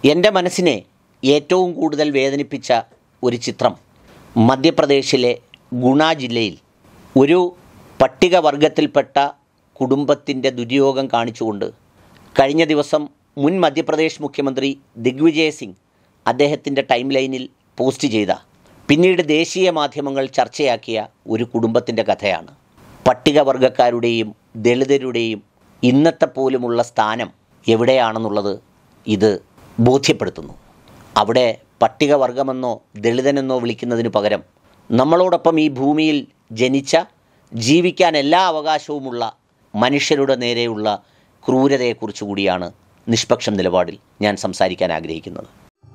എൻ്റെ മനസ്സിനെ ഏറ്റവും കൂടുതൽ വേദനിപ്പിച്ച ഒരു ചിത്രം മധ്യപ്രദേശിലെ ഗുണ ജില്ലയിൽ ഒരു പട്ടികവർഗത്തിൽപ്പെട്ട കുടുംബത്തിൻ്റെ ദുര്യോഗം കാണിച്ചുകൊണ്ട് കഴിഞ്ഞ ദിവസം മുൻ മധ്യപ്രദേശ് മുഖ്യമന്ത്രി ദിഗ്വിജയ് സിംഗ് അദ്ദേഹത്തിൻ്റെ ടൈം ലൈനിൽ പോസ്റ്റ് ചെയ്ത പിന്നീട് ദേശീയ മാധ്യമങ്ങൾ ചർച്ചയാക്കിയ ഒരു കുടുംബത്തിൻ്റെ കഥയാണ് പട്ടികവർഗക്കാരുടെയും ദളിതരുടെയും ഇന്നത്തെ പോലുമുള്ള സ്ഥാനം എവിടെയാണെന്നുള്ളത് ഇത് ബോധ്യപ്പെടുത്തുന്നു അവിടെ പട്ടികവർഗമെന്നോ ദളിതനെന്നോ വിളിക്കുന്നതിന് പകരം നമ്മളോടൊപ്പം ഈ ഭൂമിയിൽ ജനിച്ച ജീവിക്കാൻ എല്ലാ അവകാശവുമുള്ള മനുഷ്യരുടെ നേരെയുള്ള ക്രൂരതയെക്കുറിച്ച് കൂടിയാണ് നിഷ്പക്ഷം നിലപാടിൽ ഞാൻ സംസാരിക്കാൻ ആഗ്രഹിക്കുന്നത്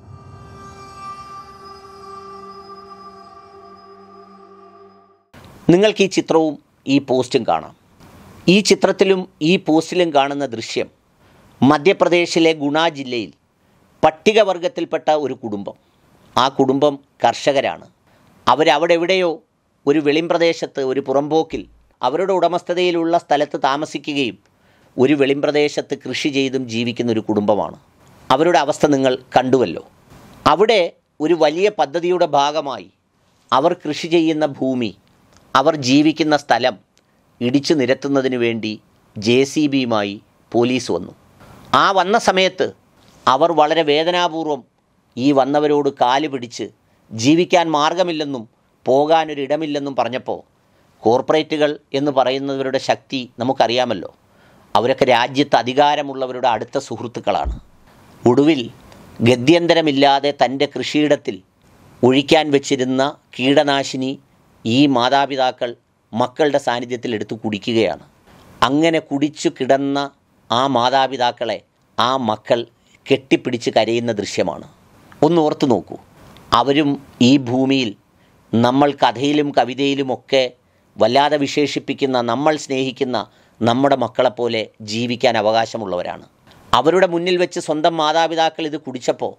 നിങ്ങൾക്ക് ഈ ചിത്രവും ഈ പോസ്റ്റും കാണാം ഈ ചിത്രത്തിലും ഈ പോസ്റ്റിലും കാണുന്ന ദൃശ്യം മധ്യപ്രദേശിലെ ഗുണ ജില്ലയിൽ പട്ടികവർഗത്തിൽപ്പെട്ട ഒരു കുടുംബം ആ കുടുംബം കർഷകരാണ് അവരവിടെ എവിടെയോ ഒരു വെളിമ്പ്രദേശത്ത് ഒരു പുറമ്പോക്കിൽ അവരുടെ ഉടമസ്ഥതയിലുള്ള സ്ഥലത്ത് താമസിക്കുകയും ഒരു വെളിമ്പ്രദേശത്ത് കൃഷി ചെയ്തും ജീവിക്കുന്ന ഒരു കുടുംബമാണ് അവരുടെ അവസ്ഥ നിങ്ങൾ കണ്ടുവല്ലോ അവിടെ ഒരു വലിയ പദ്ധതിയുടെ ഭാഗമായി അവർ കൃഷി ചെയ്യുന്ന ഭൂമി അവർ ജീവിക്കുന്ന സ്ഥലം ഇടിച്ചു നിരത്തുന്നതിന് വേണ്ടി ജെ സി ബിയുമായി പോലീസ് വന്നു ആ വന്ന സമയത്ത് അവർ വളരെ വേദനാപൂർവം ഈ വന്നവരോട് കാല് പിടിച്ച് ജീവിക്കാൻ മാർഗമില്ലെന്നും പോകാനൊരിടമില്ലെന്നും പറഞ്ഞപ്പോൾ കോർപ്പറേറ്റുകൾ എന്ന് പറയുന്നവരുടെ ശക്തി നമുക്കറിയാമല്ലോ അവരൊക്കെ രാജ്യത്ത് അധികാരമുള്ളവരുടെ അടുത്ത സുഹൃത്തുക്കളാണ് ഒടുവിൽ ഗത്യന്തരമില്ലാതെ തൻ്റെ കൃഷിയിടത്തിൽ ഒഴിക്കാൻ വെച്ചിരുന്ന കീടനാശിനി ഈ മാതാപിതാക്കൾ മക്കളുടെ സാന്നിധ്യത്തിൽ എടുത്തു കുടിക്കുകയാണ് അങ്ങനെ കുടിച്ചു കിടന്ന ആ മാതാപിതാക്കളെ ആ മക്കൾ കെട്ടിപ്പിടിച്ച് കരയുന്ന ദൃശ്യമാണ് ഒന്ന് ഓർത്തു നോക്കൂ അവരും ഈ ഭൂമിയിൽ നമ്മൾ കഥയിലും കവിതയിലുമൊക്കെ വല്ലാതെ വിശേഷിപ്പിക്കുന്ന നമ്മൾ സ്നേഹിക്കുന്ന നമ്മുടെ മക്കളെപ്പോലെ ജീവിക്കാൻ അവകാശമുള്ളവരാണ് അവരുടെ മുന്നിൽ വെച്ച് സ്വന്തം മാതാപിതാക്കൾ ഇത് കുടിച്ചപ്പോൾ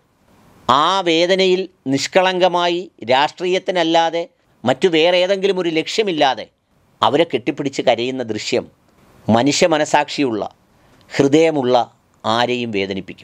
ആ വേദനയിൽ നിഷ്കളങ്കമായി രാഷ്ട്രീയത്തിനല്ലാതെ മറ്റു വേറെ ഏതെങ്കിലും ഒരു ലക്ഷ്യമില്ലാതെ അവരെ കെട്ടിപ്പിടിച്ച് കരയുന്ന ദൃശ്യം മനുഷ്യ മനസാക്ഷിയുള്ള ഹൃദയമുള്ള ആരെയും വേദനിപ്പിക്കും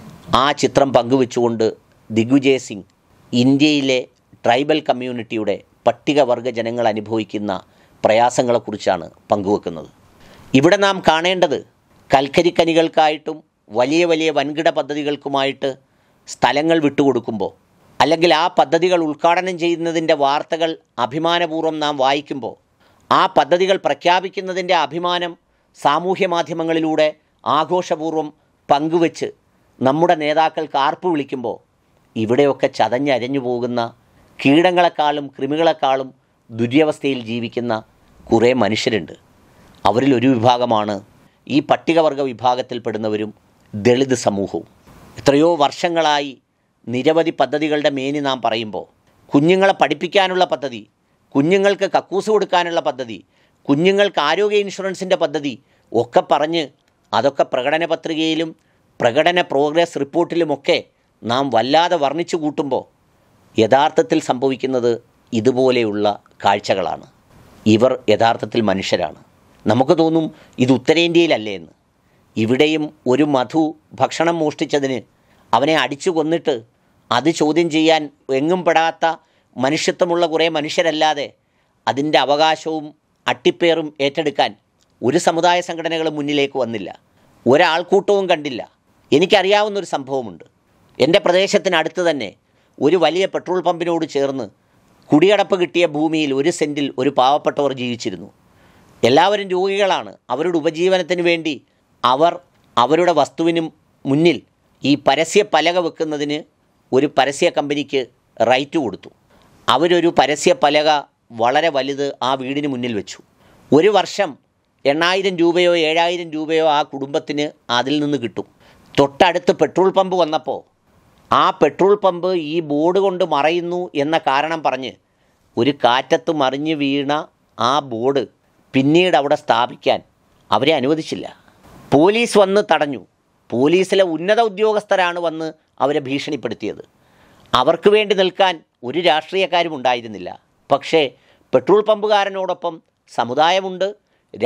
ആ ചിത്രം പങ്കുവെച്ചുകൊണ്ട് ദിഗ്വിജയ് സിംഗ് ഇന്ത്യയിലെ ട്രൈബൽ കമ്മ്യൂണിറ്റിയുടെ പട്ടികവർഗ ജനങ്ങൾ അനുഭവിക്കുന്ന പ്രയാസങ്ങളെക്കുറിച്ചാണ് പങ്കുവെക്കുന്നത് ഇവിടെ നാം കാണേണ്ടത് കൽക്കരിക്കനികൾക്കായിട്ടും വലിയ വലിയ വൻകിട പദ്ധതികൾക്കുമായിട്ട് സ്ഥലങ്ങൾ വിട്ടുകൊടുക്കുമ്പോൾ അല്ലെങ്കിൽ ആ പദ്ധതികൾ ഉദ്ഘാടനം ചെയ്യുന്നതിൻ്റെ വാർത്തകൾ അഭിമാനപൂർവ്വം നാം വായിക്കുമ്പോൾ ആ പദ്ധതികൾ പ്രഖ്യാപിക്കുന്നതിൻ്റെ അഭിമാനം സാമൂഹ്യ മാധ്യമങ്ങളിലൂടെ ആഘോഷപൂർവ്വം പങ്കുവെച്ച് നമ്മുടെ നേതാക്കൾക്ക് ആർപ്പ് വിളിക്കുമ്പോൾ ഇവിടെയൊക്കെ ചതഞ്ഞരഞ്ഞു പോകുന്ന കീടങ്ങളെക്കാളും കൃമികളെക്കാളും ദുര്യവസ്ഥയിൽ ജീവിക്കുന്ന കുറേ മനുഷ്യരുണ്ട് അവരിൽ ഒരു വിഭാഗമാണ് ഈ പട്ടികവർഗ വിഭാഗത്തിൽപ്പെടുന്നവരും ദളിത് സമൂഹവും എത്രയോ വർഷങ്ങളായി നിരവധി പദ്ധതികളുടെ മേനി നാം പറയുമ്പോൾ കുഞ്ഞുങ്ങളെ പഠിപ്പിക്കാനുള്ള പദ്ധതി കുഞ്ഞുങ്ങൾക്ക് കക്കൂസ് കൊടുക്കാനുള്ള പദ്ധതി കുഞ്ഞുങ്ങൾക്ക് ആരോഗ്യ ഇൻഷുറൻസിൻ്റെ പദ്ധതി ഒക്കെ പറഞ്ഞ് അതൊക്കെ പ്രകടന പത്രികയിലും പ്രകടന പ്രോഗ്രസ് റിപ്പോർട്ടിലുമൊക്കെ നാം വല്ലാതെ വർണ്ണിച്ചു കൂട്ടുമ്പോൾ യഥാർത്ഥത്തിൽ സംഭവിക്കുന്നത് ഇതുപോലെയുള്ള കാഴ്ചകളാണ് ഇവർ യഥാർത്ഥത്തിൽ മനുഷ്യരാണ് നമുക്ക് തോന്നും ഇത് ഉത്തരേന്ത്യയിലല്ലേ എന്ന് ഇവിടെയും ഒരു മധു ഭക്ഷണം മോഷ്ടിച്ചതിന് അവനെ അടിച്ചു കൊന്നിട്ട് അത് ചോദ്യം ചെയ്യാൻ എങ്ങും പെടാത്ത മനുഷ്യത്വമുള്ള കുറേ മനുഷ്യരല്ലാതെ അതിൻ്റെ അവകാശവും അട്ടിപ്പേറും ഏറ്റെടുക്കാൻ ഒരു സമുദായ സംഘടനകളും മുന്നിലേക്ക് വന്നില്ല ഒരാൾക്കൂട്ടവും കണ്ടില്ല എനിക്കറിയാവുന്ന ഒരു സംഭവമുണ്ട് എൻ്റെ പ്രദേശത്തിനടുത്ത് തന്നെ ഒരു വലിയ പെട്രോൾ പമ്പിനോട് ചേർന്ന് കുടിയടപ്പ് കിട്ടിയ ഭൂമിയിൽ ഒരു സെൻറ്റിൽ ഒരു പാവപ്പെട്ടവർ ജീവിച്ചിരുന്നു എല്ലാവരും രോഗികളാണ് അവരുടെ ഉപജീവനത്തിന് വേണ്ടി അവർ അവരുടെ വസ്തുവിനും മുന്നിൽ ഈ പരസ്യ പലക വെക്കുന്നതിന് ഒരു പരസ്യ കമ്പനിക്ക് റൈറ്റ് കൊടുത്തു അവരൊരു പരസ്യ പലക വളരെ വലുത് ആ വീടിന് മുന്നിൽ വെച്ചു ഒരു വർഷം എണ്ണായിരം രൂപയോ ഏഴായിരം രൂപയോ ആ കുടുംബത്തിന് അതിൽ നിന്ന് കിട്ടും തൊട്ടടുത്ത് പെട്രോൾ പമ്പ് വന്നപ്പോൾ ആ പെട്രോൾ പമ്പ് ഈ ബോർഡ് കൊണ്ട് മറയുന്നു എന്ന കാരണം പറഞ്ഞ് ഒരു കാറ്റത്ത് മറിഞ്ഞ് വീണ ആ ബോർഡ് പിന്നീട് അവിടെ സ്ഥാപിക്കാൻ അവരെ അനുവദിച്ചില്ല പോലീസ് വന്ന് തടഞ്ഞു പോലീസിലെ ഉന്നത ഉദ്യോഗസ്ഥരാണ് വന്ന് അവരെ ഭീഷണിപ്പെടുത്തിയത് അവർക്ക് വേണ്ടി നിൽക്കാൻ ഒരു രാഷ്ട്രീയക്കാരും ഉണ്ടായിരുന്നില്ല പക്ഷേ പെട്രോൾ പമ്പുകാരനോടൊപ്പം സമുദായമുണ്ട്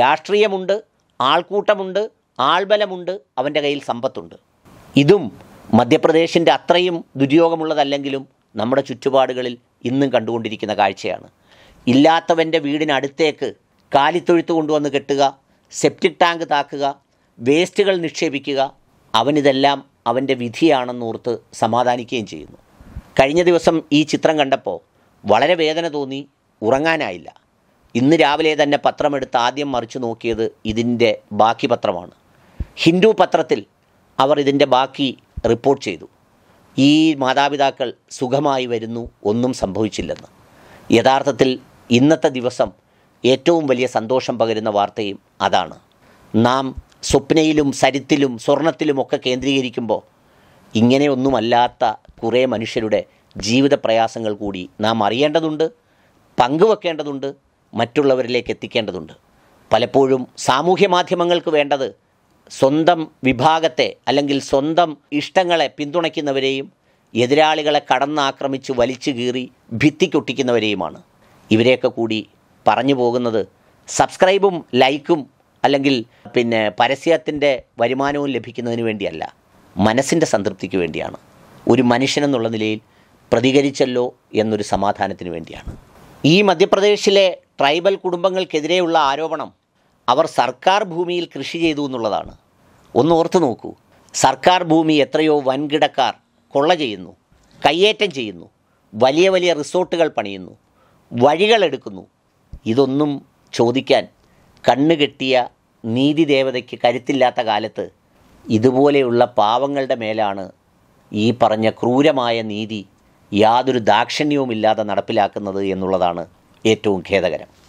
രാഷ്ട്രീയമുണ്ട് ആൾക്കൂട്ടമുണ്ട് ആൾബലമുണ്ട് അവൻ്റെ കയ്യിൽ സമ്പത്തുണ്ട് ഇതും മധ്യപ്രദേശിൻ്റെ അത്രയും ദുര്യോഗമുള്ളതല്ലെങ്കിലും നമ്മുടെ ചുറ്റുപാടുകളിൽ ഇന്നും കണ്ടുകൊണ്ടിരിക്കുന്ന കാഴ്ചയാണ് ഇല്ലാത്തവൻ്റെ വീടിനടുത്തേക്ക് കാലിത്തൊഴുത്ത് കൊണ്ടുവന്ന് കെട്ടുക സെപ്റ്റിക് ടാങ്ക് താക്കുക വേസ്റ്റുകൾ നിക്ഷേപിക്കുക അവനിതെല്ലാം അവൻ്റെ വിധിയാണെന്നോർത്ത് സമാധാനിക്കുകയും ചെയ്യുന്നു കഴിഞ്ഞ ദിവസം ഈ ചിത്രം കണ്ടപ്പോൾ വളരെ വേദന തോന്നി ഉറങ്ങാനായില്ല ഇന്ന് രാവിലെ തന്നെ പത്രമെടുത്ത് ആദ്യം മറിച്ചു നോക്കിയത് ഇതിൻ്റെ ബാക്കി പത്രമാണ് ഹിന്ദു പത്രത്തിൽ അവർ ഇതിൻ്റെ ബാക്കി റിപ്പോർട്ട് ചെയ്തു ഈ മാതാപിതാക്കൾ സുഖമായി വരുന്നു ഒന്നും സംഭവിച്ചില്ലെന്ന് യഥാർത്ഥത്തിൽ ഇന്നത്തെ ദിവസം ഏറ്റവും വലിയ സന്തോഷം പകരുന്ന വാർത്തയും അതാണ് നാം സ്വപ്നയിലും സരിത്തിലും സ്വർണത്തിലുമൊക്കെ കേന്ദ്രീകരിക്കുമ്പോൾ ഇങ്ങനെയൊന്നുമല്ലാത്ത കുറേ മനുഷ്യരുടെ ജീവിത പ്രയാസങ്ങൾ കൂടി നാം അറിയേണ്ടതുണ്ട് പങ്കുവെക്കേണ്ടതുണ്ട് മറ്റുള്ളവരിലേക്ക് എത്തിക്കേണ്ടതുണ്ട് പലപ്പോഴും സാമൂഹ്യ മാധ്യമങ്ങൾക്ക് വേണ്ടത് സ്വന്തം വിഭാഗത്തെ അല്ലെങ്കിൽ സ്വന്തം ഇഷ്ടങ്ങളെ പിന്തുണയ്ക്കുന്നവരെയും എതിരാളികളെ കടന്നാക്രമിച്ച് വലിച്ചു കീറി ഭിത്തിക്കൊട്ടിക്കുന്നവരെയുമാണ് ഇവരെയൊക്കെ കൂടി പറഞ്ഞു പോകുന്നത് സബ്സ്ക്രൈബും ലൈക്കും അല്ലെങ്കിൽ പിന്നെ പരസ്യത്തിൻ്റെ വരുമാനവും ലഭിക്കുന്നതിന് വേണ്ടിയല്ല മനസ്സിൻ്റെ സംതൃപ്തിക്ക് വേണ്ടിയാണ് ഒരു മനുഷ്യനെന്നുള്ള നിലയിൽ പ്രതികരിച്ചല്ലോ എന്നൊരു സമാധാനത്തിന് വേണ്ടിയാണ് ഈ മധ്യപ്രദേശിലെ ട്രൈബൽ കുടുംബങ്ങൾക്കെതിരെയുള്ള ആരോപണം അവർ സർക്കാർ ഭൂമിയിൽ കൃഷി ചെയ്തു എന്നുള്ളതാണ് ഒന്ന് ഓർത്തു നോക്കൂ സർക്കാർ ഭൂമി എത്രയോ വൻകിടക്കാർ കൊള്ള ചെയ്യുന്നു കയ്യേറ്റം ചെയ്യുന്നു വലിയ വലിയ റിസോർട്ടുകൾ പണിയുന്നു വഴികളെടുക്കുന്നു ഇതൊന്നും ചോദിക്കാൻ കണ്ണുകെട്ടിയ നീതിദേവതയ്ക്ക് കരുത്തില്ലാത്ത കാലത്ത് ഇതുപോലെയുള്ള പാവങ്ങളുടെ മേലാണ് ഈ പറഞ്ഞ ക്രൂരമായ നീതി യാതൊരു ദാക്ഷിണ്യവുമില്ലാതെ നടപ്പിലാക്കുന്നത് എന്നുള്ളതാണ് ഏറ്റവും ഖേദകരം